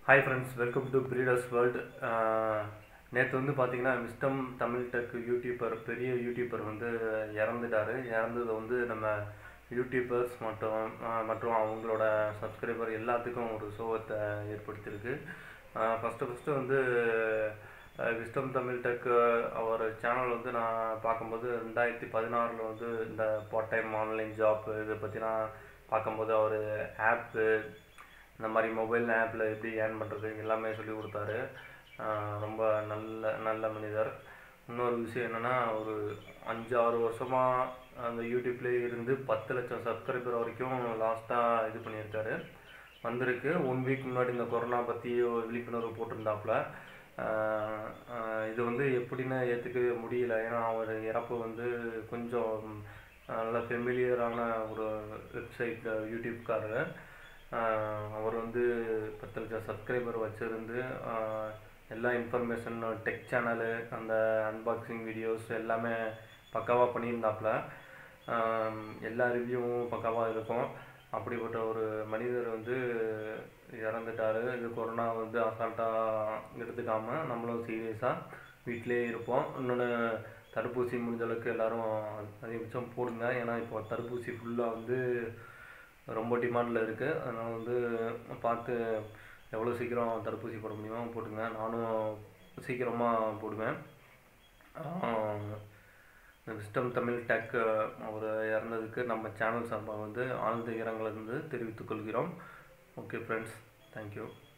hi friends welcome to breeders world நேற்று வந்து பார்த்தீங்கன்னா விஸ்டம் தமிழ் டெக் யூடியூபர் பெரிய யூடியூபர் வந்து இறந்துட்டாரு இறந்தது வந்து நம்ம யூடியூபர்ஸ் மற்றும் ஆஹ், மற்றும் அவங்களோட சப்ஸ்கிரைபர் எல்லாத்துக்கும் ஒரு சோகத்தை ஏற்படுத்தியிருக்கு ஃபஸ்ட்டு ஃபஸ்ட்டு வந்து விஸ்டம் தமிழ் டெக் அவர் சேனல் வந்து நான் பார்க்கும்போது ரெண்டாயிரத்தி பதினாறில் வந்து இந்த பார்ட் டைம் ஆன்லைன் ஜாப் இதை பற்றி நான் பார்க்கும்போது அவர் ஆப்பு இந்த மாதிரி மொபைல் ஆப்பில் எப்படி ஏர்ன் பண்ணுறது எல்லாமே சொல்லி கொடுத்தாரு ஆஹ் ரொம்ப நல்ல நல்ல மனிதர் இன்னொரு விஷயம் என்னென்னா ஒரு அஞ்சு ஆறு வருஷமாக அந்த யூடியூப்லேயே இருந்து பத்து லட்சம் சப்ஸ்கிரைபர் வரைக்கும் லாஸ்ட்டாக இது பண்ணியிருக்காரு வந்திருக்கு ஒன் வீக் முன்னாடி இந்த கொரோனா பற்றி ஒரு விழிப்புணர்வு போட்டிருந்தாப்புல ஆஹ் ஆஹ் இது வந்து எப்படின்னு ஏற்றுக்கவே முடியல ஏன்னா அவர் இறப்பு வந்து கொஞ்சம் நல்ல ஃபெமிலியரான ஒரு வெப்சைட் யூடியூப்காரர் ஆஹ் அவர் வந்து பத்து லட்சம் சப்ஸ்கிரைபர் வச்சுருந்து ஆஹ் எல்லா இன்ஃபர்மேஷன் டெக் சேனலு அந்த அன்பாக்சிங் வீடியோஸ் எல்லாமே பக்காவாக பண்ணியிருந்தாப்புல ஆஹ் எல்லா ரிவ்யூவும் பக்காவாக இருக்கும் அப்படிப்பட்ட ஒரு மனிதர் வந்து இறந்துட்டார் இது கொரோனா வந்து அசால்ட்டாக எடுத்துக்காமல் நம்மளும் சீரியஸாக வீட்டிலே இருப்போம் இன்னொன்று தடுப்பூசி முடிஞ்ச அளவுக்கு எல்லாரும் அதிகபட்சம் போடுங்க ஏன்னா இப்போ தடுப்பூசி ஃபுல்லாக வந்து ரொம்ப டிமாண்டில் இருக்குது அதனால் வந்து பார்த்து எவ்வளோ சீக்கிரம் தடுப்பூசி போட முடியுமோ போட்டுங்க நானும் சீக்கிரமாக போடுவேன் விஸ்டம் தமிழ் டேக் அவர் இறந்ததுக்கு நம்ம சேனல் சார்பாக வந்து ஆழ்ந்த இரங்கலை வந்து தெரிவித்துக் கொள்கிறோம் ஓகே ஃப்ரெண்ட்ஸ் தேங்க்யூ